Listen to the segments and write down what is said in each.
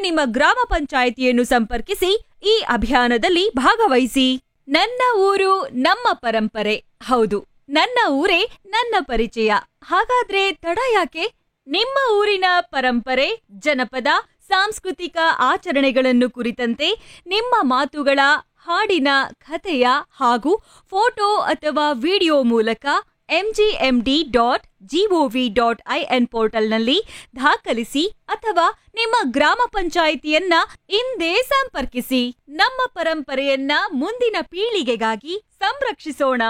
ನಿಮ್ಮ ಗ್ರಾಮ ಪಂಚಾಯಿತಿಯನ್ನು ಸಂಪರ್ಕಿಸಿ ಈ ಅಭಿಯಾನದಲ್ಲಿ ಭಾಗವಹಿಸಿ ನನ್ನ ಊರು ನಮ್ಮ ಪರಂಪರೆ ಹೌದು ನನ್ನ ಊರೇ ನನ್ನ ಪರಿಚಯ ಹಾಗಾದ್ರೆ ತಡ ಯಾಕೆ ನಿಮ್ಮ ಊರಿನ ಪರಂಪರೆ ಜನಪದ ಸಾಂಸ್ಕೃತಿಕ ಆಚರಣೆಗಳನ್ನು ಕುರಿತಂತೆ ನಿಮ್ಮ ಮಾತುಗಳ ಹಾಡಿನ ಕಥೆಯ ಹಾಗೂ ಫೋಟೋ ಅಥವಾ ವಿಡಿಯೋ ಮೂಲಕ MGMD dot gov dot in ಪೋರ್ಟಲ್ನಲ್ಲಿ ದಾಖಲಿಸಿ ಅಥವಾ ನಿಮ್ಮ ಗ್ರಾಮ ಪಂಚಾಯಿತಿಯನ್ನ ಇಂದೇ ಸಂಪರ್ಕಿಸಿ ನಮ್ಮ ಪರಂಪರೆಯನ್ನ ಮುಂದಿನ ಪೀಳಿಗೆಗಾಗಿ ಸಂರಕ್ಷಿಸೋಣ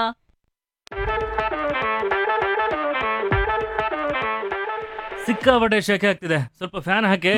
ಸಿಕ್ಕಾಪಟ್ಟೆ ಶೆಕೆ ಆಗ್ತಿದೆ ಸ್ವಲ್ಪ ಫ್ಯಾನ್ ಹಾಕಿ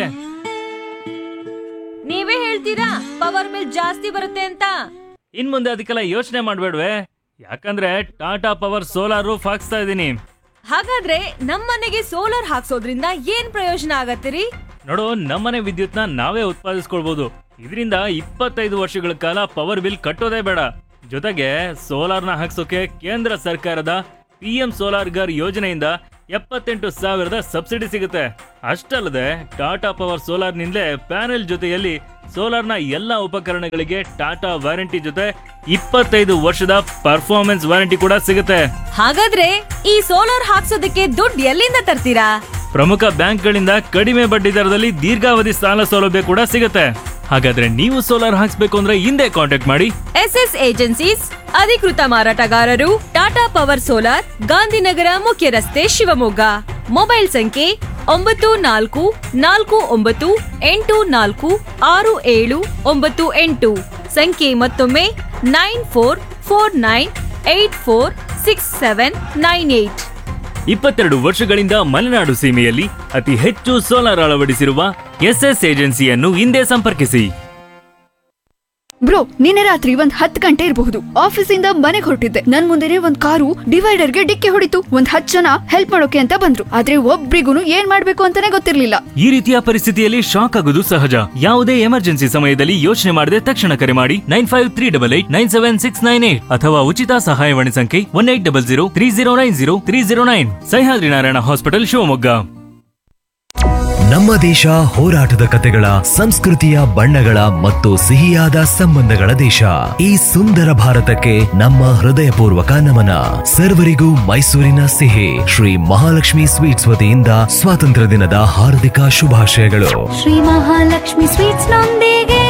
ನೀವೇ ಹೇಳ್ತೀರಾ ಪವರ್ ಬಿಲ್ ಜಾಸ್ತಿ ಬರುತ್ತೆ ಅಂತ ಇನ್ ಮುಂದೆ ಅದಕ್ಕೆಲ್ಲ ಯೋಚನೆ ಮಾಡ್ಬೇಡ್ವೆ ಯಾಕಂದ್ರೆ ಟಾಟಾ ಪವರ್ ಸೋಲಾರ್ ರೂಫ್ ಹಾಕ್ಸ್ತಾ ಇದೀನಿ ಹಾಗಾದ್ರೆ ನಮ್ಮನೆಗೆ ಸೋಲಾರ್ ಹಾಕ್ಸೋದ್ರಿಂದ ಏನ್ ಪ್ರಯೋಜನ ಆಗತ್ತಿರಿ ನೋಡು ನಮ್ಮನೆ ವಿದ್ಯುತ್ನ ನಾವೇ ಉತ್ಪಾದಿಸ್ಕೊಳ್ಬಹುದು ಇದರಿಂದ ಇಪ್ಪತ್ತೈದು ವರ್ಷಗಳ ಕಾಲ ಪವರ್ ಬಿಲ್ ಕಟ್ಟೋದೇ ಬೇಡ ಜೊತೆಗೆ ಸೋಲಾರ್ನ ಹಾಕ್ಸೋಕೆ ಕೇಂದ್ರ ಸರ್ಕಾರದ ಪಿ ಎಂ ಸೋಲಾರ್ ಗರ್ ಯೋಜನೆಯಿಂದ ಎಪ್ಪತ್ತೆಂಟು ಸಾವಿರದ ಸಬ್ಸಿಡಿ ಸಿಗುತ್ತೆ ಅಷ್ಟಲ್ಲದೆ ಟಾಟಾ ಪವರ್ ಸೋಲಾರ್ನಿಂದಲೇ ಪ್ಯಾನೆಲ್ ಜೊತೆಯಲ್ಲಿ ಸೋಲಾರ್ನ ಎಲ್ಲಾ ಉಪಕರಣಗಳಿಗೆ ಟಾಟಾ ವಾರಂಟಿ ಜೊತೆ ಇಪ್ಪತ್ತೈದು ವರ್ಷದ ಪರ್ಫಾರ್ಮೆನ್ಸ್ ವಾರಂಟಿ ಕೂಡ ಸಿಗುತ್ತೆ ಹಾಗಾದ್ರೆ ಈ ಸೋಲಾರ್ ಹಾಕ್ಸೋದಕ್ಕೆ ದುಡ್ಡು ಎಲ್ಲಿಂದ ತರ್ತೀರಾ ಪ್ರಮುಖ ಬ್ಯಾಂಕ್ಗಳಿಂದ ಕಡಿಮೆ ಬಡ್ಡಿ ದರದಲ್ಲಿ ದೀರ್ಘಾವಧಿ ಸಾಲ ಸೌಲಭ್ಯ ಕೂಡ ಸಿಗುತ್ತೆ ಹಾಗಾದ್ರೆ ನೀವು ಸೋಲಾರ್ ಹಾಕ್ಸ್ಬೇಕು ಅಂದ್ರೆ ಹಿಂದೆ ಕಾಂಟ್ಯಾಕ್ಟ್ ಮಾಡಿ ಎಸ್ ಎಸ್ ಏಜೆನ್ಸೀಸ್ ಅಧಿಕೃತ ಮಾರಾಟಗಾರರು ಟಾಟಾ ಪವರ್ ಸೋಲಾರ್ ಗಾಂಧಿನಗರ ಮುಖ್ಯ ರಸ್ತೆ ಶಿವಮೊಗ್ಗ ಮೊಬೈಲ್ ಸಂಖ್ಯೆ ಒಂಬತ್ತು ನಾಲ್ಕು ನಾಲ್ಕು ಒಂಬತ್ತು ಎಂಟು ನಾಲ್ಕು ಆರು ಏಳು ಒಂಬತ್ತು ಎಂಟು ಸಂಖ್ಯೆ ಮತ್ತೊಮ್ಮೆ nine four four nine eight four six seven nine eight ಇಪ್ಪತ್ತೆರಡು ವರ್ಷಗಳಿಂದ ಮಲೆನಾಡು ಸೀಮೆಯಲ್ಲಿ ಅತಿ ಹೆಚ್ಚು ಸೋಲಾರ್ ಅಳವಡಿಸಿರುವ ಎಸ್ಎಸ್ ಏಜೆನ್ಸಿಯನ್ನು ಹಿಂದೆ ಸಂಪರ್ಕಿಸಿ ಬ್ರೋ ನಿನ್ನೆ ರಾತ್ರಿ ಒಂದ್ ಹತ್ತು ಗಂಟೆ ಇರಬಹುದು ಆಫೀಸಿಂದ ಮನೆಗೆ ಹೊರಟಿದ್ದೆ ನನ್ ಮುಂದೆನೆ ಒಂದ್ ಕಾರು ಡಿವೈಡರ್ಗೆ ಡಿಕ್ಕಿ ಹೊಡಿತು ಒಂದ್ ಹತ್ತು ಜನ ಹೆಲ್ಪ್ ಮಾಡೋಕೆ ಅಂತ ಬಂದ್ರು ಆದ್ರೆ ಒಬ್ರಿಗೂ ಏನ್ ಮಾಡ್ಬೇಕು ಅಂತಾನೆ ಗೊತ್ತಿರ್ಲಿಲ್ಲ ಈ ರೀತಿಯ ಪರಿಸ್ಥಿತಿಯಲ್ಲಿ ಶಾಕ್ ಆಗೋದು ಸಹಜ ಯಾವುದೇ ಎಮರ್ಜೆನ್ಸಿ ಸಮಯದಲ್ಲಿ ಯೋಚನೆ ಮಾಡದೆ ತಕ್ಷಣ ಕರೆ ಮಾಡಿ nine five three double eight nine seven six nine eight ಅಥವಾ ಉಚಿತ ಸಹಾಯವಾಣಿ ಸಂಖ್ಯೆ one eight double zero three zero nine zero three zero nine Sahyadri Narayana hospital Shivamogga ನಮ್ಮ ದೇಶ ಹೋರಾಟದ ಕತೆಗಳ ಸಂಸ್ಕೃತಿಯ ಬಣ್ಣಗಳ ಮತ್ತು ಸಿಹಿಯಾದ ಸಂಬಂಧಗಳ ದೇಶ ಈ ಸುಂದರ ಭಾರತಕ್ಕೆ ನಮ್ಮ ಹೃದಯಪೂರ್ವಕ ನಮನ ಸರ್ವರಿಗೂ ಮೈಸೂರಿನ ಸಿಹಿ ಶ್ರೀ ಮಹಾಲಕ್ಷ್ಮಿ ಸ್ವೀಟ್ಸ್ ವತಿಯಿಂದ ಸ್ವಾತಂತ್ರ್ಯ ದಿನದ ಹಾರ್ದಿಕ ಶುಭಾಶಯಗಳು ಶ್ರೀ ಮಹಾಲಕ್ಷ್ಮಿ ಸ್ವೀಟ್ಸ್ ನೊಂದಿಗೆ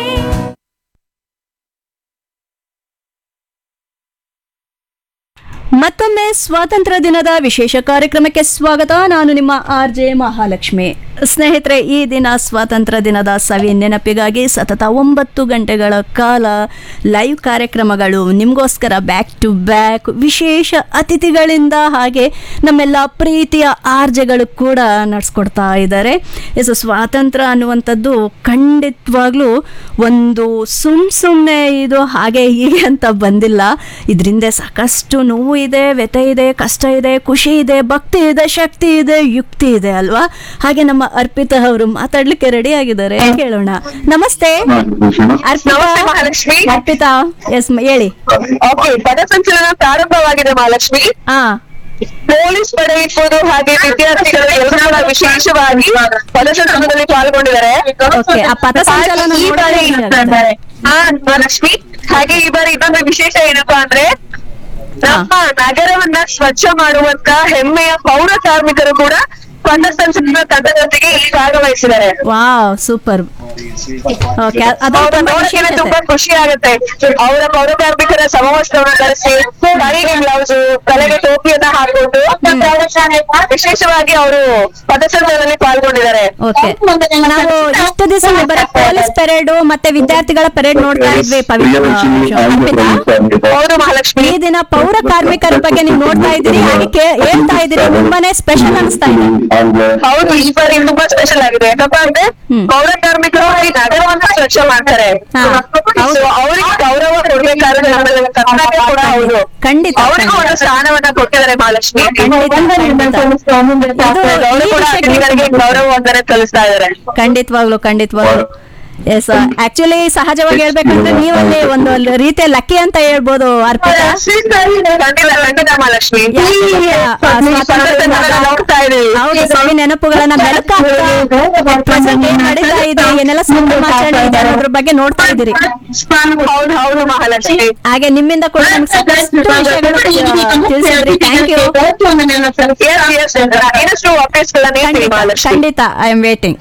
ಮತ್ತೊಮ್ಮೆ ಸ್ವಾತಂತ್ರ್ಯ ದಿನದ ವಿಶೇಷ ಕಾರ್ಯಕ್ರಮಕ್ಕೆ ಸ್ವಾಗತ ನಾನು ನಿಮ್ಮ ಆರ್ ಜೆ ಮಹಾಲಕ್ಷ್ಮಿ ಸ್ನೇಹಿತರೆ ಈ ದಿನ ಸ್ವಾತಂತ್ರ್ಯ ದಿನದ ಸವಿ ನೆನಪಿಗಾಗಿ ಸತತ ಒಂಬತ್ತು ಗಂಟೆಗಳ ಕಾಲ ಲೈವ್ ಕಾರ್ಯಕ್ರಮಗಳು ನಿಮಗೋಸ್ಕರ ಬ್ಯಾಕ್ ಟು ಬ್ಯಾಕ್ ವಿಶೇಷ ಅತಿಥಿಗಳಿಂದ ಹಾಗೆ ನಮ್ಮೆಲ್ಲ ಪ್ರೀತಿಯ ಆರ್ಜೆಗಳು ಕೂಡ ನಡೆಸ್ಕೊಡ್ತಾ ಇದ್ದಾರೆ ಎಸ್ ಸ್ವಾತಂತ್ರ್ಯ ಅನ್ನುವಂಥದ್ದು ಖಂಡಿತವಾಗ್ಲೂ ಒಂದು ಸುಮ್ ಸುಮ್ಮನೆ ಇದು ಹಾಗೆ ಹೀಗೆ ಅಂತ ಬಂದಿಲ್ಲ ಇದರಿಂದ ಸಾಕಷ್ಟು ನೋವು ಇದೆ ವ್ಯಥೆ ಇದೆ ಕಷ್ಟ ಇದೆ ಖುಷಿ ಇದೆ ಭಕ್ತಿ ಇದೆ ಶಕ್ತಿ ಇದೆ ಯುಕ್ತಿ ಇದೆ ಅಲ್ವಾ ಹಾಗೆ ನಮ್ಮ ಅರ್ಪಿತಾ ಅವರು ಮಾತಾಡ್ಲಿಕ್ಕೆ ರೆಡಿ ಆಗಿದ್ದಾರೆ ಕೇಳೋಣ ನಮಸ್ತೆ ಅರ್ಪಿತಾ ನಮಸ್ತೆ ಮಹಾಲಕ್ಷ್ಮಿ ಅರ್ಪಿತಾ ಎಸ್ ಹೇಳಿ ಓಕೆ ಪಥಸಂಚಲನ ಪ್ರಾರಂಭವಾಗಿದೆ ಮಹಾಲಕ್ಷ್ಮಿ ಹಾ ಪೊಲೀಸ್ ಪಡೆ ಇರ್ಬೋದು ಹಾಗೆ ವಿದ್ಯಾರ್ಥಿಗಳು ಎಲ್ಲರೂ ಕೂಡ ವಿಶೇಷವಾಗಿ ಪಥಸಂಚಲನದಲ್ಲಿ ಪಾಲ್ಗೊಂಡಿದ್ದಾರೆ Okay, ಆ ಪಥಸಂಚಲನ ಹಾಗೆ ಈ ಬಾರಿ ನೋಡೋಕೆ ಹಾ ಮಹಾಲಕ್ಷ್ಮಿ ಹಾಗೆ ಈ ಬಾರಿ ಇನ್ನೊಂದು ವಿಶೇಷ ಏನಪ್ಪಾ ಅಂದ್ರೆ ನಮ್ಮ ನಗರವನ್ನ ಸ್ವಚ್ಛ ಮಾಡುವಂತ ಹೆಮ್ಮೆಯ ಪೌರ ಕಾರ್ಮಿಕರು ಕೂಡ ಪಥಸಂಚಲನ ತಂಡದೊಂದಿಗೆ ಇಲ್ಲಿ ಭಾಗವಹಿಸಿದ್ದಾರೆ ವಾವ್ ಸೂಪರ್ ಓಕೆ ಅದು ಅವ್ರ ತುಂಬಾ ನೋಡಕ್ಕೆ ವಿಶೇಷತೆ. ತುಂಬಾ ಖುಷಿ ಆಗುತ್ತೆ ಅವರ ಪೌರ ಕಾರ್ಮಿಕರ ಸಮವಸ್ತ್ರವನ್ನು ಧರಿಸಿ ಕೈಗೆ ಗ್ಲೌಸ್ ತಲೆಗೆ ಟೋಪಿಯನ್ನ ಹಾಕೊಂಡು ವಿಶೇಷವಾಗಿ ಅವರು ಪಥಸಂಚಲನದಲ್ಲಿ ಪಾಲ್ಗೊಂಡಿದ್ದಾರೆ ಓಕೆ ನಾವು ಇಷ್ಟು ದಿವಸ ಬರೀ ಪೊಲೀಸ್ ಪೆರೇಡ್ ಮತ್ತೆ ವಿದ್ಯಾರ್ಥಿಗಳ ಪೆರೇಡ್ ನೋಡ್ತಾ ಇದ್ವಿ ಪವಿತ್ರ ಅರ್ಪಿತಾ ಹೌದು ಮಹಾಲಕ್ಷ್ಮಿ ಈ ದಿನ ಪೌರ ಕಾರ್ಮಿಕರ ಬಗ್ಗೆ ನೀವು ನೋಡ್ತಾ ಇದ್ದೀರಿ ಹಾಗೆ ಕೇ- ಹೇಳ್ತಾ ಇದ್ದೀರಿ ತುಂಬಾನೇ ಸ್ಪೆಷಲ್ ಅನಿಸ್ತಾ ಇದೆ ಹೌದು ಈ ಬಾರಿ ತುಂಬಾ ಸ್ಪೆಷಲ್ ಆಗಿದೆ ಯಾಕಪ್ಪ ಅಂದ್ರೆ ಹ್ಮ್. ಪೌರ ಕಾರ್ಮಿಕರು ಈ ನಗರವನ್ನ ಸ್ವಚ್ಛ ಮಾಡ್ತಾರೆ ಹಾ. So, ಅವ್ರಿಗೆ ಗೌರವ ಕೊಡ್ಬೇಕಾದ್ರೆ ನಮ್ಮ ಕರ್ತವ್ಯ ಕೂಡ ಹೌದು ಖಂಡಿತ ಅವರಿಗೂ ಒಂದು ಸ್ಥಾನವನ್ನ ಕೊಟ್ಟಿದ್ದಾರೆ ಮಹಾಲಕ್ಷ್ಮಿ ಖಂಡಿತ, ಖಂಡಿತ. ಅವರು ಈ ಕೂಡ ವಿಷಯಕ್ಕೆ- ಅತಿಥಿಗಳಿಗೆ ಗೌರವ ವಂದನೆ ಸಲ್ಲಿಸ್ತಾ ಇದ್ದಾರೆ ಖಂಡಿತವಾಗ್ಲು ಖಂಡಿತವಾಗ್ಲು ಎಸ್ ಆಕ್ಚುಲಿ ಸಹಜವಾಗಿ ಹೇಳ್ಬೇಕಂದ್ರೆ ನೀವಲ್ಲಿ ಒಂದು ರೀತಿಯ ಲಕ್ಕಿ ಅಂತ ಹೇಳ್ಬೋದು ಅರ್ಪಿತಾ ಖಂಡಿತ ಖಂಡಿತ ಮಹಾಲಕ್ಷ್ಮಿ ಯಾಕೆ ಈ, ಆ, ಸ್ವಾತಂತ್ರ್ಯ ದಿನದ- ನೋಡ್ತಾ ಇದೀವಿ ಹೌದು ಸವಿ ನೆನಪುಗಳನ್ನ ಮೆಲುಕಾಗ್ತಾ present ಏನ್ ನಡೀತಾ ಇದೆ ಏನೆಲ್ಲ ಸಂಭ್ರಮಾಚರಣೆ ಇದೆ ಅನ್ನೋದ್ರ ಬಗ್ಗೆ ನೋಡ್ತಾ ಇದ್ದೀರಿ ಹೌದು ಹೌದು ಮಹಾಲಕ್ಷ್ಮಿ ಹಾಗೆ ನಿಮ್ಮಿಂದ ಕೂಡ ನಮ್ಗೆ ಸಾಕಷ್ಟು ವಿಷಯಗಳು ಆ, ತಿಳಿಸಿದ್ರಿ ಥ್ಯಾಂಕ್ ಯು Yes, yes. ಇನ್ನಷ್ಟು ಅಪ್ಡೇಟ್ಸ್ ಗಳನ್ನ ನೀಡ್ತೀವಿ ಖಂಡಿತ ಮಹಾಲಕ್ಷ್ಮಿ ಖಂಡಿತ I am waiting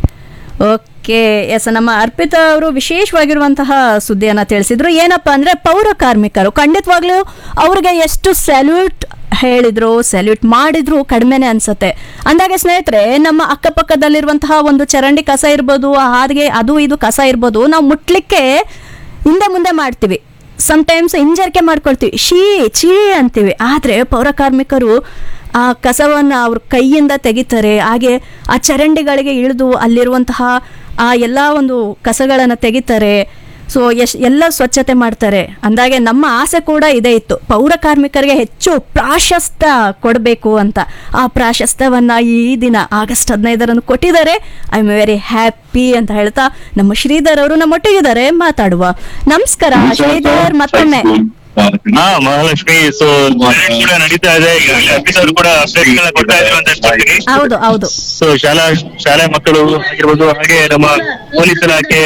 okay yes ನಮ್ಮ ಅರ್ಪಿತಾ ಅವರು ವಿಶೇಷವಾಗಿರುವಂತಹ ಸುದ್ದಿಯನ್ನ ತಿಳಿಸಿದ್ರು ಏನಪ್ಪಾ ಅಂದ್ರೆ ಪೌರ ಕಾರ್ಮಿಕರು ಖಂಡಿತವಾಗ್ಲೂ ಅವ್ರಿಗೆ ಎಷ್ಟು ಸಲ್ಯೂಟ್ ಹೇಳಿದ್ರು ಸಲ್ಯೂಟ್ ಮಾಡಿದ್ರು ಕಡಿಮೆನೆ ಅನ್ಸತ್ತೆ ಅಂದಾಗೆ ಸ್ನೇಹಿತರೆ ನಮ್ಮ ಅಕ್ಕಪಕ್ಕದಲ್ಲಿರುವಂತಹ ಒಂದು ಚರಂಡಿ ಕಸ ಇರ್ಬೋದು ಹಾಗೆ ಅದು ಇದು ಕಸ ಇರ್ಬೋದು ನಾವು ಮುಟ್ಲಿಕ್ಕೆ ಹಿಂದೆ ಮುಂದೆ ಮಾಡ್ತೀವಿ ಸಮ್ಟೈಮ್ಸ್ ಹಿಂಜರಿಕೆ ಮಾಡ್ಕೊಳ್ತೀವಿ ಶೀ ಚೀ ಅಂತೀವಿ ಆದರೆ ಪೌರ ಕಾರ್ಮಿಕರು ಆ ಕಸವನ್ನು ಅವ್ರ ಕೈಯಿಂದ ತೆಗಿತಾರೆ ಹಾಗೆ ಆ ಚರಂಡಿಗಳಿಗೆ ಇಳಿದು ಅಲ್ಲಿರುವಂತಹ ಆ ಎಲ್ಲ ಒಂದು ಕಸಗಳನ್ನು ತೆಗಿತಾರೆ ಸೊ ಎಶ್ ಎಲ್ಲ ಸ್ವಚ್ಛತೆ ಮಾಡ್ತಾರೆ ಅಂದಾಗೆ ನಮ್ಮ ಆಸೆ ಕೂಡ ಇದೇ ಇತ್ತು ಪೌರ ಕಾರ್ಮಿಕರಿಗೆ ಹೆಚ್ಚು ಪ್ರಾಶಸ್ತ್ಯ ಕೊಡಬೇಕು ಅಂತ ಆ ಪ್ರಾಶಸ್ತ್ಯವನ್ನ ಈ ದಿನ ಆಗಸ್ಟ್ ಹದಿನೈದರಂದು ಕೊಟ್ಟಿದ್ದಾರೆ ಐ ಆಮ್ ವೆರಿ ಹ್ಯಾಪಿ ಅಂತ ಹೇಳ್ತಾ ನಮ್ಮ ಶ್ರೀಧರ್ ಅವರು ನಮ್ಮೊಟ್ಟಿಗಿದ್ದಾರೆ ಮಾತಾಡುವ ನಮಸ್ಕಾರ ಶ್ರೀಧರ್ ಮತ್ತೊಮ್ಮೆ ಹಾ ಮಹಾಲಕ್ಷ್ಮಿ ಸೊ ಕೂಡ ನಡೀತಾ ಇದೆ ಈಗಾಗಲೇ ಅಫೀಸರ್ ಕೂಡ ಅಪ್ಡೇಟ್ ಕೊಡ್ತಾ ಇದ್ರು ಅಂತ ಅನ್ಕೊಳ್ತೀನಿ ಹೌದು ಹೌದು ಸೊ ಶಾಲಾ ಶಾಲೆ ಮಕ್ಕಳು ಆಗಿರ್ಬೋದು ಹಾಗೆ ನಮ್ಮ ಪೊಲೀಸ್ ಇಲಾಖೆ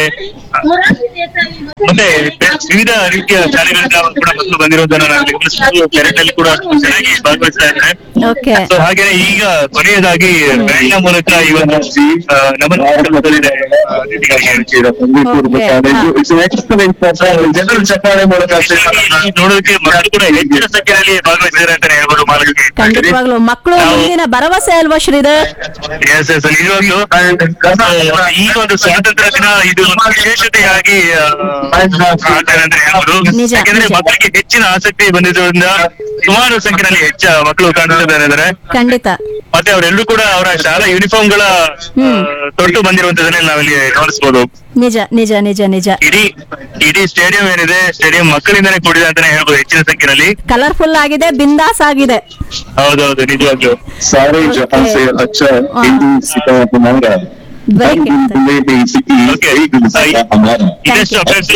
ಮತ್ತೆ ವಿವಿಧ ರೀತಿಯ ಶಾಲೆಗಳಿಂದ ಕೂಡ ಮಕ್ಕಳು ಬಂದಿರೋದನ್ನ ನಾನು ಗಮನಿಸಿದ್ದು ಪೆರೇಡ್ ಅಲ್ಲಿ ಕೂಡ ಚೆನ್ನಾಗಿ ಭಾಗವಹಿಸ್ತಾ ಇದ್ದಾರೆ ಓಕೆ ಸೊ ಹಾಗೆ ಈಗ ಕೊನೆಯದಾಗಿ ಬ್ಯಾಂಡ್ನ ಮೂಲಕ ಈ ಒಂದು ಆ, ನಮನ ಕಾರ್ಯಕ್ರಮದಲ್ಲಿದೆ, ಆ, ಅತಿಥಿಗಳಿಗೆ. ಜನರು ಚಪ್ಪಾಳೆ ಮೂಲಕ ನೋಡೋದಕ್ಕೆ ಮಕ್ಕಳು ಕೂಡ ಹೆಚ್ಚಿನ ಸಂಖ್ಯೆಯಲ್ಲಿ ಭಾಗವಹಿಸಿದ್ದಾರೆ ಅಂತಾನೆ ಹೇಳ್ಬೋದು ಮಹಾಲಕ್ಷ್ಮಿ ಖಂಡಿತವಾಗ್ಲು ಮಕ್ಕಳು ಮುಂದಿನ ಭರವಸೆ ಅಲ್ವಾ ಶ್ರೀಧರ್ ಎಸ್ ಎಸ್ ನಿಜವಾಗ್ಲೂ ಆ, ಈ ಒಂದು ಸ್ವಾತಂತ್ರ್ಯ ದಿನ ಇದು ಒಂದು ವಿಶೇಷತೆಯಾಗಿ ಆ, ಆಗ್ತದೆ ಅಂತ ಹೇಳ್ಬೋದು ನಿಜ, ಯಾಕಂದ್ರೆ ನಿಜ. ಮಕ್ಕಳಿಗೆ ಹೆಚ್ಚಿನ ಆಸಕ್ತಿ ಬಂದಿರೋದ್ರಿಂದ ಸುಮಾರು ಸಂಖ್ಯೆಯಲ್ಲಿ ಹೆಚ್ಚ ಮಕ್ಕಳು ಕಾಣಿಸ್ತಿದ್ದಾರೆ ಖಂಡಿತ ಮತ್ತೆ ಅವರೆಲ್ಲರೂ ಕೂಡ ಅವರ ಶಾಲಾ ಯೂನಿಫಾರ್ಮ್ ಗಳ ಆ, ತೊಟ್ಟು ಬಂದಿರುವಂತದನ್ನ ನಾವಿಲ್ಲಿ ಗಮನಿಸಬಹುದು ನಿಜ ನಿಜ ನಿಜ ನಿಜ ಇಡೀ ಇಡೀ ಸ್ಟೇಡಿಯಂ ಏನಿದೆ ಸ್ಟೇಡಿಯಂ ಮಕ್ಕಳಿಂದಾನೇ ಕೂಡಿದೆ ಅಂತಾನೆ ಹೇಳ್ಬೋದು ಹೆಚ್ಚಿನ ಸಂಖ್ಯೆಯಲ್ಲಿ ಕಲರ್ಫುಲ್ ಆಗಿದೆ ಬಿಂದಾಸ್ ಆಗಿದೆ ಹೌದೌದು ನಿಜವಾಗ್ಲು सारे जहां से अच्छा हिंदू सीता हमारा Very good. Okay. हमारा ಇದಷ್ಟು updates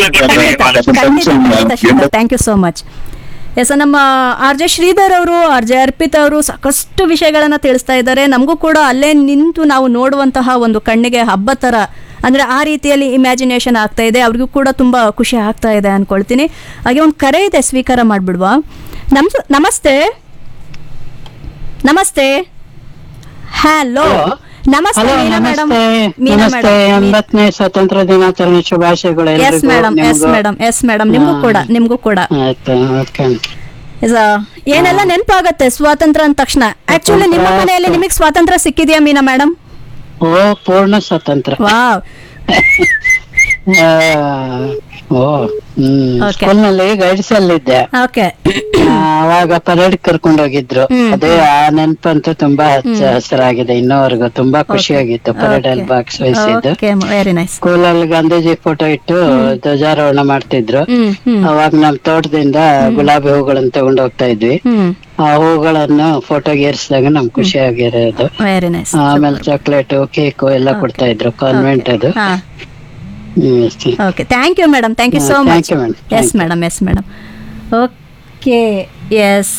thank you so much yes ನಮ್ಮ ಆರ್ ಜೆ ಶ್ರೀಧರ್ ಅವರು ಆರ್ ಜೆ ಅರ್ಪಿತ್ ಅವರು ಸಾಕಷ್ಟು ವಿಷಯಗಳನ್ನ ತಿಳಿಸ್ತಾ ಇದ್ದಾರೆ ನಮಗೂ ಕೂಡ ಅಲ್ಲೇ ನಿಂತು ನಾವು ನೋಡುವಂತಹ ಒಂದು ಕಣ್ಣಿಗೆ ಹಬ್ಬ ಥರ ಅಂದರೆ ಆ ರೀತಿಯಲ್ಲಿ ಇಮ್ಯಾಜಿನೇಷನ್ ಆಗ್ತಾ ಇದೆ ಅವ್ರಿಗೂ ಕೂಡ ತುಂಬ ಖುಷಿ ಆಗ್ತಾ ಇದೆ ಅನ್ಕೊಳ್ತೀನಿ ಹಾಗೆ ಒಂದು ಕರೆ ಇದೆ ಸ್ವೀಕಾರ ಮಾಡಿಬಿಡುವ ನಮ್ಸ್ ನಮಸ್ತೆ ನಮಸ್ತೆ ಹಲೋ ನಮಸ್ತೆ ಹಲೋ ಮೀನಾ ಮೇಡಮ್ ನಮಸ್ತೆ ಮೀನಾ ನಮಸ್ತೆ ಮೇಡಮ್ ಎಂಬತ್ತನೇ ಸ್ವಾತಂತ್ರ್ಯ ದಿನಾಚರಣೆ ಶುಭಾಶಯಗಳು ಎಸ್ ಎಲ್ರಿಗೂ, ಮೇಡಮ್ ಎಸ್ ನಿಮ್ಗೂ. ಮೇಡಮ್ ಎಸ್ ಮೇಡಮ್ ನಿಮಗೂ ಕೂಡ ನಿಮಗೂ ಕೂಡ ಆಯ್ತು ಓಕೆ Is, ಆ, ಏನೆಲ್ಲ ನೆನಪಾಗತ್ತೆ ಸ್ವಾತಂತ್ರ್ಯ ಅಂದ ತಕ್ಷಣ ಆಕ್ಚುಲಿ ನಿಮ್ಮ ಮನೆಯಲ್ಲಿ ನಿಮಗೆ ಸ್ವಾತಂತ್ರ್ಯ ಸಿಕ್ಕಿದ್ಯಾ ಮೀನಾ ಮೇಡಮ್ ಓ ಪೂರ್ಣ ಸ್ವಾತಂತ್ರ್ಯ ವಾವ್ ಆ, ಓ ಹ್ಮ್ Okay. ಸ್ಕೂಲ್ನಲ್ಲಿ ಗೈಡ್ಸ್ ಅಲ್ಲಿದ್ದೆ ಓಕೆ ಆ, ಅವಾಗ ಪರೇಡ್ ಕರ್ಕೊಂಡು ಹೋಗಿದ್ರು ಹ್ಮ್. ಅದೇ ಆ ನೆನಪಂತೂ ತುಂಬಾ ಹಚ್ಚ ಹಸಿರಾಗಿದೆ ಇನ್ನೋವರೆಗೂ ತುಂಬಾ ಖುಷಿಯಾಗಿತ್ತು ಪರೇಡ್ ಅಲ್ಲಿ ಭಾಗವಹಿಸಿದ್ದು ಓಕೆ ವೆರಿ ನೈಸ್ ಸ್ಕೂಲಲ್ಲಿ ಗಾಂಧೀಜಿ ಫೋಟೋ ಇಟ್ಟು ಧ್ವಜಾರೋಹಣ ಮಾಡ್ತಿದ್ರು ಹ್ಮ್ ಹ್ಮ್ ಅವಾಗ ನಮ್ ತೋಟದಿಂದ ಗುಲಾಬಿ ಹೂಗಳನ್ನ ತಗೊಂಡ್ ಹೋಗ್ತಾ ಇದ್ವಿ ಹ್ಮ್ ಆ ಹೂಗಳನ್ನು ಫೋಟೋಗೆ ಏರಿಸಿದಾಗ ನಮ್ ಖುಷಿ ಆಗಿರೋದು ವೆರಿ ನೈಸ್ ಆಮೇಲೆ ಚಾಕ್ಲೇಟ್ ಕೇಕು ಎಲ್ಲ ಕೊಡ್ತಾ ಇದ್ರು ಕಾನ್ವೆಂಟ್ ಅದು ಹಾ ಹ್ಮ್, ಅಷ್ಟೇ. Okay thank you madam thank you ಹಾ, so thank much you, madam. Yes Thank you. Madam yes madam okay yes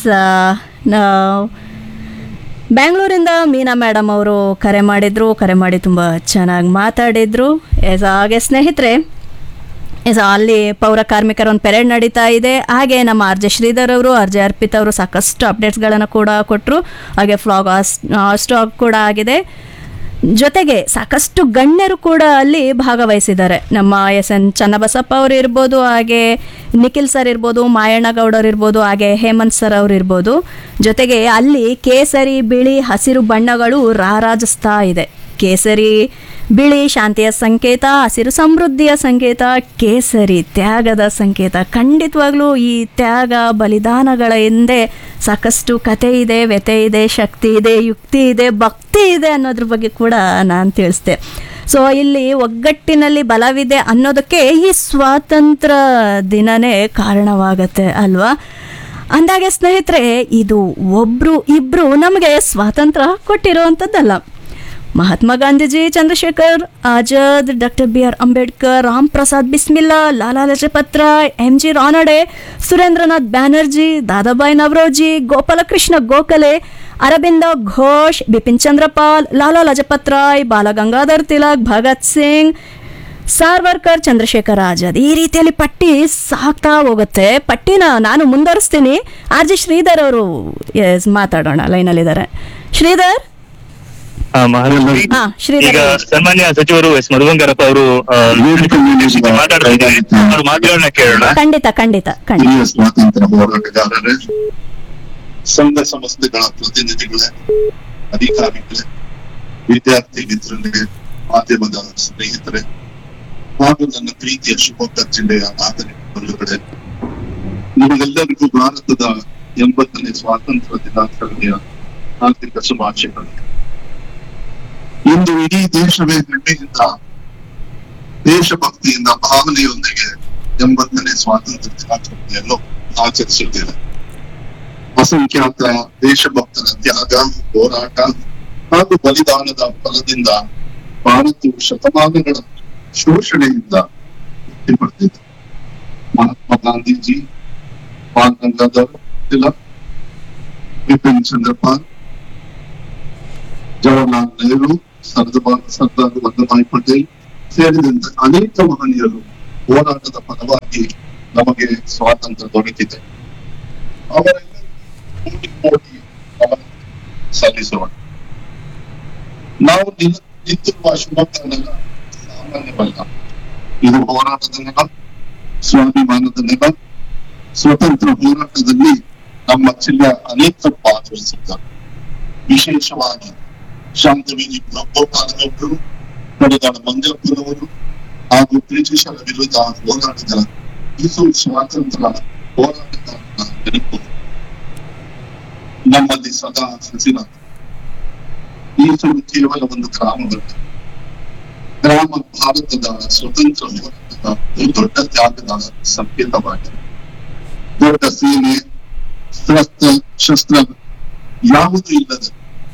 ಬ್ಯಾಂಗ್ಳೂರಿಂದ ಮೀನಾ ಮೇಡಮ್ ಅವರು ಕರೆ ಮಾಡಿದ್ರು ಕರೆ ಮಾಡಿ ತುಂಬ ಚೆನ್ನಾಗಿ ಮಾತಾಡಿದ್ರು ಎಸ್ ಹಾಗೆ ಸ್ನೇಹಿತರೆ ಎಸ್ ಅಲ್ಲಿ ಪೌರ ಕಾರ್ಮಿಕರ ಒಂದು ಪೆರೇಡ್ ನಡೀತಾ ಇದೆ ಹಾಗೆ ನಮ್ಮ ಆರ್ ಜೆ ಶ್ರೀಧರ್ ಅವರು ಆರ್ ಜೆ ಅರ್ಪಿತ್ ಅವರು ಸಾಕಷ್ಟು ಅಪ್ಡೇಟ್ಸ್ಗಳನ್ನು ಕೂಡ ಕೊಟ್ಟರು ಹಾಗೆ ಫ್ಲಾಗ್ ಸ್ಟಾಕ್ ಕೂಡ ಆಗಿದೆ ಜೊತೆಗೆ ಸಾಕಷ್ಟು ಗಣ್ಯರು ಕೂಡ ಅಲ್ಲಿ ಭಾಗವಹಿಸಿದ್ದಾರೆ ನಮ್ಮ ಎಸ್ ಎನ್ ಚನ್ನಬಸಪ್ಪ ಅವರು ಇರ್ಬೋದು ಹಾಗೆ ನಿಖಿಲ್ ಸರ್ ಇರ್ಬೋದು ಮಾಯಣ್ಣ ಗೌಡರು ಇರ್ಬೋದು ಹಾಗೆ ಹೇಮಂತ್ ಸರ್ ಅವರು ಇರ್ಬೋದು ಜೊತೆಗೆ ಅಲ್ಲಿ ಕೇಸರಿ ಬಿಳಿ ಹಸಿರು ಬಣ್ಣಗಳು ರಾರಾಜಿಸ್ತಾ ಇದೆ ಕೇಸರಿ ಬಿಳಿ ಶಾಂತಿಯ ಸಂಕೇತ ಹಸಿರು ಸಮೃದ್ಧಿಯ ಸಂಕೇತ ಕೇಸರಿ ತ್ಯಾಗದ ಸಂಕೇತ ಖಂಡಿತವಾಗ್ಲೂ ಈ ತ್ಯಾಗ ಬಲಿದಾನಗಳ ಹಿಂದೆ ಸಾಕಷ್ಟು ಕತೆ ಇದೆ ವ್ಯತೆ ಇದೆ ಶಕ್ತಿ ಇದೆ ಯುಕ್ತಿ ಇದೆ ಭಕ್ತಿ ಇದೆ ಅನ್ನೋದ್ರ ಬಗ್ಗೆ ಕೂಡ ನಾನು ತಿಳಿಸ್ದೆ ಸೊ ಇಲ್ಲಿ ಒಗ್ಗಟ್ಟಿನಲ್ಲಿ ಬಲವಿದೆ ಅನ್ನೋದಕ್ಕೆ ಈ ಸ್ವಾತಂತ್ರ್ಯ ದಿನನೇ ಕಾರಣವಾಗತ್ತೆ ಅಲ್ವಾ ಅಂದಾಗೆ ಸ್ನೇಹಿತರೆ ಇದು ಒಬ್ರು ಇಬ್ರು ನಮಗೆ ಸ್ವಾತಂತ್ರ್ಯ ಕೊಟ್ಟಿರುವಂಥದ್ದಲ್ಲ Mahatma Gandhiji Chandrashekhar Azad doctor B R Ambedkar Ram Prasad Bismil Lala Lajpat Rai M G Ranade Surendranath Banerjee Dadabhai Naoroji Gopalkrishna Gokhale Aurobindo Ghosh Bipin Chandrapal Lala Lajpat Rai Balgangadhar Tilak Bhagat Singh Savarkar Chandrashekhar Azad ಈ ರೀತಿಯಲ್ಲಿ ಪಟ್ಟಿ ಸಾಕ್ತಾ ಹೋಗುತ್ತೆ ಪಟ್ಟಿನ ನಾನು ಮುಂದುವರಿಸ್ತೀನಿ ಆರ್ ಜಿ ಶ್ರೀಧರ್ ಅವರು ಎಸ್ ಮಾತಾಡೋಣ ಲೈನಲ್ಲಿದ್ದಾರೆ ಶ್ರೀಧರ್ ಆ, ಮಹಾರಾಜ್ ಹಾ, ಶ್ರೀಧರ್ ಈಗ ಹೇಳಿ. ಸನ್ಮಾನ್ಯ ಸಚಿವರು ಎಸ್ ಮಧುವಂಕರಪ್ಪ ಅವರು ಆ, ಮಾತಾಡ್ತಾ ಇದ್ದಾರೆ ಅವ್ರ ಮಾತುಗಳನ್ನ ಕೇಳೋಣ ಖಂಡಿತ ಖಂಡಿತ ಖಂಡಿತ ಹಿರಿಯ ಸ್ವಾತಂತ್ರ್ಯ ಹೋರಾಟಗಾರರೇ ಸಂಘ ಸಂಸ್ಥೆಗಳ ಪ್ರತಿನಿಧಿಗಳೇ ಅಧಿಕಾರಿಗಳೇ ವಿದ್ಯಾರ್ಥಿ ಮಿತ್ರರೇ ಮಾಧ್ಯಮದ ಸ್ನೇಹಿತರೆ ಹಾಗೂ ನನ್ನ ಪ್ರೀತಿಯ ಶಿವಮೊಗ್ಗ ಜಿಲ್ಲೆಯ ನಾಗರಿಕ ಬಂಧುಗಳೇ ನಿಮಗೆಲ್ಲರಿಗೂ ಭಾರತದ ಎಂಬತ್ತನೇ ಸ್ವಾತಂತ್ರ್ಯ ದಿನಾಚರಣೆಯ ಆರ್ಥಿಕ ಶುಭಾಶಯಗಳು ಇಂದು ಇಡೀ ದೇಶವೇ ಹೆಮ್ಮೆಯಿಂದ ದೇಶಭಕ್ತಿಯಿಂದ ಭಾವನೆಯೊಂದಿಗೆ ಎಂಬತ್ತನೇ ಸ್ವಾತಂತ್ರ್ಯ ದಿನಾಚರಣೆಯನ್ನು ಆಚರಿಸುತ್ತಿದೆ ಅಸಂಖ್ಯಾತ ದೇಶಭಕ್ತರ ತ್ಯಾಗ ಹೋರಾಟ ಹಾಗೂ ಬಲಿದಾನದ ಫಲದಿಂದ ಭಾರತವು ಶತಮಾನಗಳ ಶೋಷಣೆಯಿಂದ ಮುಕ್ತಿ ಪಡೆದಿದೆ ಮಹಾತ್ಮ ಗಾಂಧೀಜಿ ಬಾಲ್ ಗಂಗಾಧರ್ ತಿಲಕ್ ಬಿಪಿನ್ ಚಂದ್ರಪಾಲ್ ಜವಾಹರ್ಲಾಲ್ ನೆಹರು ಸರ್ದಾರ್ ಸರ್ದಾರ್ ವಲ್ಲಭಾಯ್ ಪಟೇಲ್ ಸೇರಿದಂತೆ ಅನೇಕ ಮಹನೀಯರು ಹೋರಾಟದ ಫಲವಾಗಿ ನಮಗೆ ಸ್ವಾತಂತ್ರ್ಯ ದೊರೆತಿದೆ ಅವರೆಲ್ಲ ಕೋಟಿ ಕೋಟಿ ನಮನ ಸಲ್ಲಿಸೋಣ ನಾವು ನಿಲ್- ನಿಂತಿರುವ ಶಿವಮೊಗ್ಗ ನೆಲ ಸಾಮಾನ್ಯವಲ್ಲ ಇದು ಹೋರಾಟದ ನೆಲ ಸ್ವಾಭಿಮಾನದ ನೆಲ ಸ್ವತಂತ್ರ ಹೋರಾಟದಲ್ಲಿ ನಮ್ಮ ಜಿಲ್ಲೆಯ ಅನೇಕರು ಭಾಗವಹಿಸಿದ್ದಾರೆ ವಿಶೇಷವಾಗಿ ಶಾಂತವೀರಿ ಗೋಪಾಲಗೌಡರು ಕಡೆದಾಳ ಮಂಜಪ್ಪನವರು ಹಾಗೂ ಬ್ರಿಟಿಷರ ವಿರುದ್ಧ ಹೋರಾಡಿದ ಇಸು ಸ್ವಾತಂತ್ರ್ಯ ಹೋರಾಟಗಾರರ ನೆನಪು ನಮ್ಮಲ್ಲಿ ಸದಾ ಹಸಿರ ಈಸು ಕೇವಲ ಒಂದು ಗ್ರಾಮವಲ್ಲ ಗ್ರಾಮ ಭಾರತದ ಸ್ವತಂತ್ರ ಹೋರಾಟದ ಒಂದು ದೊಡ್ಡ ತ್ಯಾಗದ ಸಂಕೇತವಾಗಿದೆ ದೊಡ್ಡ ಸೇನೆ ಶಸ್ತ್ರ ಶಸ್ತ್ರ ಯಾವುದೂ ಇಲ್ಲದೆ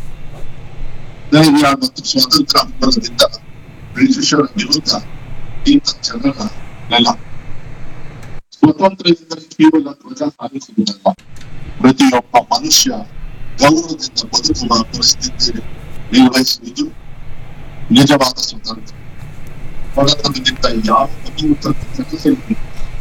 ಧೈರ್ಯ ಮತ್ತು ಸ್ವಾತಂತ್ರ್ಯ ಹಂಬಲದಿಂದ ಬ್ರಿಟಿಷರ ವಿರುದ್ಧ ಇಂಥ ಜನರ ನೆಲ ಸ್ವತಂತ್ರ ಎಂದರೆ ಕೇವಲ ಧ್ವಜ ಹಾರಿಸುವುದಲ್ಲ ಪ್ರತಿಯೊಬ್ಬ ಮನುಷ್ಯ ಗೌರವದಿಂದ ಬದುಕುವ ಪರಿಸ್ಥಿತಿ ನಿರ್ವಹಿಸುವುದು ನಿಜವಾದ ಸ್ವತಂತ್ರ ಬಡತನದಿಂದ ಯಾವ ಮಗುವು ತನ್ನ ಕೆಲಸವನ್ನು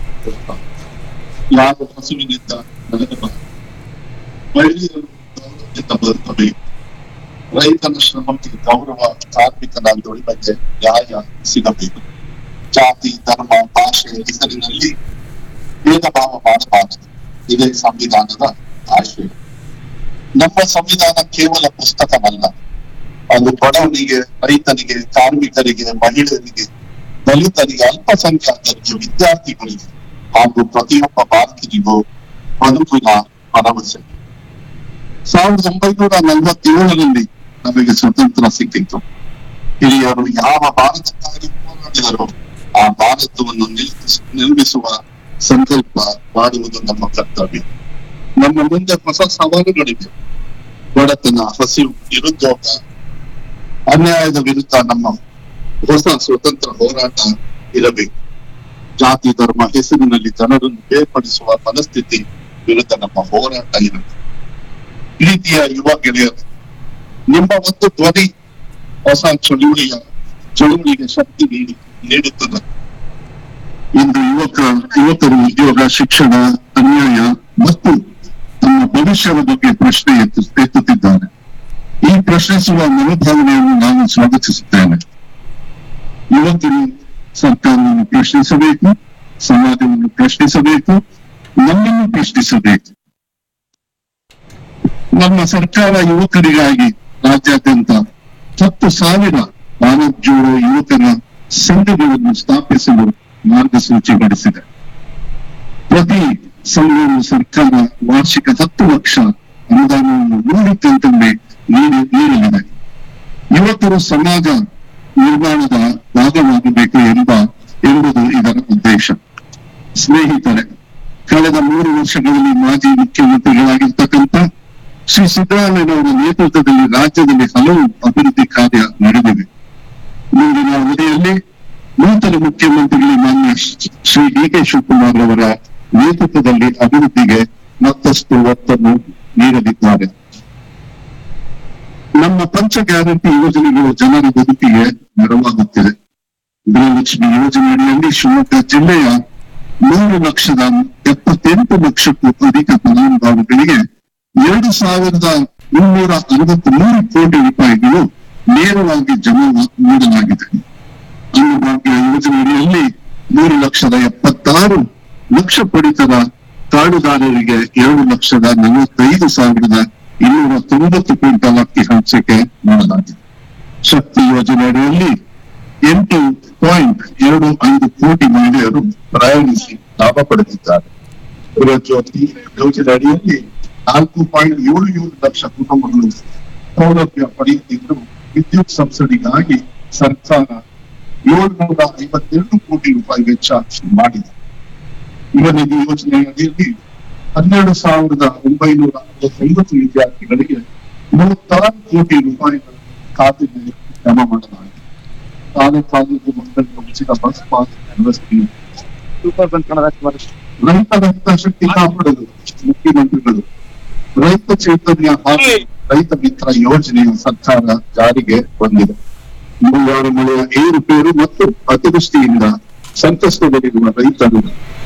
ಯಾವ ಹಸುವಿನಿಂದ ನಡೆಯಬಾರದು ಮಹಿಳೆಯರು ಗೌರವದಿಂದ ಬದುಕಬೇಕು ರೈತನ ಶ್ರಮಕ್ಕೆ ಗೌರವ ಕಾರ್ಮಿಕನ ದುಡಿಮೆಗೆ ನ್ಯಾಯ ಸಿಗಬೇಕು ಜಾತಿ ಧರ್ಮ ಭಾಷೆ ಹೆಸರಿನಲ್ಲಿ ಭೇದ ಭಾವ ಮಾಡಬಾರದು ಇದೇ ಸಂವಿಧಾನದ ಆಶಯ ನಮ್ಮ ಸಂವಿಧಾನ ಕೇವಲ ಪುಸ್ತಕವಲ್ಲ ಅದು ಬಡವನಿಗೆ ರೈತನಿಗೆ ಕಾರ್ಮಿಕರಿಗೆ ಮಹಿಳೆಯರಿಗೆ ದಲಿತರಿಗೆ ಅಲ್ಪಸಂಖ್ಯಾತರಿಗೆ ವಿದ್ಯಾರ್ಥಿಗಳಿಗೆ ಹಾಗೂ ಪ್ರತಿಯೊಬ್ಬ ಭಾರತೀಯರಿಗೂ ಬದುಕಿನ ಭರವಸೆ ಸಾವಿರದ ಒಂಬೈನೂರ ನಲವತ್ತೇಳರಲ್ಲಿ ನಮಗೆ ಸ್ವತಂತ್ರ ಸಿಕ್ಕಿತ್ತು ಹಿರಿಯರು ಯಾವ ಭಾರತಕ್ಕಾಗಿ ಹೋರಾಡಿದರೋ ಆ ಭಾರತವನ್ನು ನಿಲ್ಸ್- ನಿರ್ಮಿಸುವ ಸಂಕಲ್ಪ ಮಾಡುವುದು ನಮ್ಮ ಕರ್ತವ್ಯ ನಮ್ಮ ಮುಂದೆ ಹೊಸ ಸವಾಲುಗಳಿವೆ ಬಡತನ ಹಸಿವು ನಿರುದ್ಯೋಗ ಅನ್ಯಾಯದ ವಿರುದ್ಧ ನಮ್ಮ ಹೊಸ ಸ್ವತಂತ್ರ ಹೋರಾಟ ಇರಬೇಕು ಜಾತಿ ಧರ್ಮ ಹೆಸರಿನಲ್ಲಿ ಜನರನ್ನು ಬೇರ್ಪಡಿಸುವ ಮನಸ್ಥಿತಿ ವಿರುದ್ಧ ನಮ್ಮ ಹೋರಾಟ ಇರಬೇಕು ಪ್ರೀತಿಯ ಯುವ ಗೆಳೆಯರು ನಿಮ್ಮ ಒಂದು ಧ್ವನಿ ಹೊಸ ಚಳುವಳಿಯ ಚಳುವಳಿಗೆ ಶಕ್ತಿ ನೀಡಿ ನೀಡುತ್ತದೆ ಇಂದು ಯುವಕ ಯುವಕರು ಉದ್ಯೋಗ ಶಿಕ್ಷಣ ಅನ್ಯಾಯ ಮತ್ತು ತಮ್ಮ ಭವಿಷ್ಯದ ಬಗ್ಗೆ ಪ್ರಶ್ನೆ ಎತ್ತು ಎತ್ತುತ್ತಿದ್ದಾರೆ ಈ ಪ್ರಶ್ನಿಸುವ ಮನೋಭಾವನೆಯನ್ನು ನಾನು ಸ್ವಾಗತಿಸುತ್ತೇನೆ ಯುವಕರು ಸರ್ಕಾರವನ್ನು ಪ್ರಶ್ನಿಸಬೇಕು ಸಮಾಜವನ್ನು ಪ್ರಶ್ನಿಸಬೇಕು ನಮ್ಮನ್ನು ಪ್ರಶ್ನಿಸಬೇಕು ನಮ್ಮ ಸರ್ಕಾರ ಯುವಕರಿಗಾಗಿ ರಾಜ್ಯಾದ್ಯಂತ ಹತ್ತು ಸಾವಿರ ಭಾರತ್ ಜೋಡೋ ಯುವಕರ ಸಂಘಗಳನ್ನು ಸ್ಥಾಪಿಸಲು ಮಾರ್ಗಸೂಚಿ ಹೊರಡಿಸಿದೆ ಪ್ರತಿ ಸಂಘವು ಸರ್ಕಾರ ವಾರ್ಷಿಕ ಹತ್ತು ಲಕ್ಷ ಅನುದಾನವನ್ನು ಮೂರು ಕಂತಲ್ಲಿ ನೀಡಿ ನೀಡಲಿದೆ ಯುವಕರು ಸಮಾಜ ನಿರ್ಮಾಣದ ಭಾಗವಾಗಬೇಕು ಎಂಬ ಎಂಬುದು ಇದರ ಉದ್ದೇಶ ಸ್ನೇಹಿತರೆ ಕಳೆದ ಮೂರು ವರ್ಷಗಳಲ್ಲಿ ಮಾಜಿ ಮುಖ್ಯಮಂತ್ರಿಗಳಾಗಿರ್ತಕ್ಕಂಥ ಶ್ರೀ ಸಿದ್ದರಾಮಯ್ಯನವರ ನೇತೃತ್ವದಲ್ಲಿ ರಾಜ್ಯದಲ್ಲಿ ಹಲವು ಅಭಿವೃದ್ಧಿ ಕಾರ್ಯ ನಡೆದಿವೆ ಮುಂದಿನ ಅವಧಿಯಲ್ಲಿ ನೂತನ ಮುಖ್ಯಮಂತ್ರಿಗಳು ಮಾನ್ಯ ಶ್ರೀ ಡಿ ಕೆ ಶಿವಕುಮಾರ್ ಅವರ ನೇತೃತ್ವದಲ್ಲಿ ಅಭಿವೃದ್ಧಿಗೆ ಮತ್ತಷ್ಟು ಒತ್ತನ್ನು ನೀಡಲಿದ್ದಾರೆ ನಮ್ಮ ಪಂಚ ಗ್ಯಾರಂಟಿ ಯೋಜನೆಗಳು ಜನರ ಬದುಕಿಗೆ ನೆರವಾಗುತ್ತಿದೆ ಗೃಹಲಕ್ಷ್ಮಿ ಯೋಜನೆ ಅಡಿಯಲ್ಲಿ ಶಿವಮೊಗ್ಗ ಜಿಲ್ಲೆಯ ಮೂರು ಲಕ್ಷದ ಎಪ್ಪತ್ತೆಂಟು ಲಕ್ಷಕ್ಕೂ ಅಧಿಕ ಫಲಾನುಭವಿಗಳಿಗೆ ಎರಡು ಸಾವಿರದ ಮುನ್ನೂರ ಅರವತ್ತ್ ಮೂರು ಕೋಟಿ ರೂಪಾಯಿಗಳು ನೇರವಾಗಿ ಜಮಾ ನೀಡಲಾಗಿದೆ ಅನ್ನಭಾಗ್ಯ ಯೋಜನೆ ಅಡಿಯಲ್ಲಿ ಮೂರು ಲಕ್ಷದ ಎಪ್ಪತ್ತಾರು ಲಕ್ಷ ಪಡಿತರ ಕಾರ್ಡುದಾರರಿಗೆ ಎರಡು ಲಕ್ಷದ ನಲವತ್ತೈದು ಸಾವಿರದ ಇನ್ನೂರ ತೊಂಬತ್ತು ಕ್ವಿಂಟಲ್ ಅಕ್ಕಿ ಹಂಚಿಕೆ ಮಾಡಲಾಗಿದೆ ಶಕ್ತಿ ಯೋಜನೆ ಅಡಿಯಲ್ಲಿ ಎಂಟು ಪಾಯಿಂಟ್ ಎರಡು ಐದು ಕೋಟಿ ಮಹಿಳೆಯರು ಪ್ರಯಾಣಿಸಿ ಲಾಭ ಪಡೆದಿದ್ದಾರೆ ಗೃಹಜ್ಯೋತಿ ಯೋಜನೆ ಅಡಿಯಲ್ಲಿ ನಾಲ್ಕು ಪಾಯಿಂಟ್ ಏಳು ಏಳು ಲಕ್ಷ ಕುಟುಂಬಗಳು ಸೌಲಭ್ಯ ಪಡೆಯುತ್ತಿದ್ದು ವಿದ್ಯುತ್ ಸಬ್ಸಿಡಿಗಾಗಿ ಸರ್ಕಾರ ಏಳ್ನೂರ ಐವತ್ತೆರಡು ಕೋಟಿ ರೂಪಾಯಿ ವೆಚ್ಚ ಮಾಡಿದೆ ಯುವನಿಧಿ ಯೋಜನೆ ಅಡಿಯಲ್ಲಿ ಹನ್ನೆರಡು ಸಾವಿರದ ಒಂಬೈನೂರ ಅರವತ್ತೊಂಬತ್ತು ವಿದ್ಯಾರ್ಥಿಗಳಿಗೆ ಮೂವತ್ತಾರು ಕೋಟಿ ರೂಪಾಯಿಗಳ ಖಾತೆಗೆ ಜಮಾ ಮಾಡಲಾಗಿದೆ ತಾಲೂಕು ತಾಲೂಕು ಮಕ್ಕಳಿಗೆ ಉಚಿತ ಬಸ್ ಪಾಸ್ ವ್ಯವಸ್ಥೆ ರೈತರ ಹಿತಾಸಕ್ತಿ ಕಾಪಾಡಲು ಮುಖ್ಯಮಂತ್ರಿಗಳು ರೈತ ಚೈತನ್ಯ ಹಾಗೂ ರೈತ ಮಿತ್ರ ಯೋಜನೆಯ ಸರ್ಕಾರ ಜಾರಿಗೆ ಬಂದಿದೆ ಮುಂಗಾರು ಮಳೆಯ ಏರುಪೇರು ಮತ್ತು ಅತಿವೃಷ್ಟಿಯಿಂದ ಸಂಕಷ್ಟದಲ್ಲಿರುವ ರೈತರು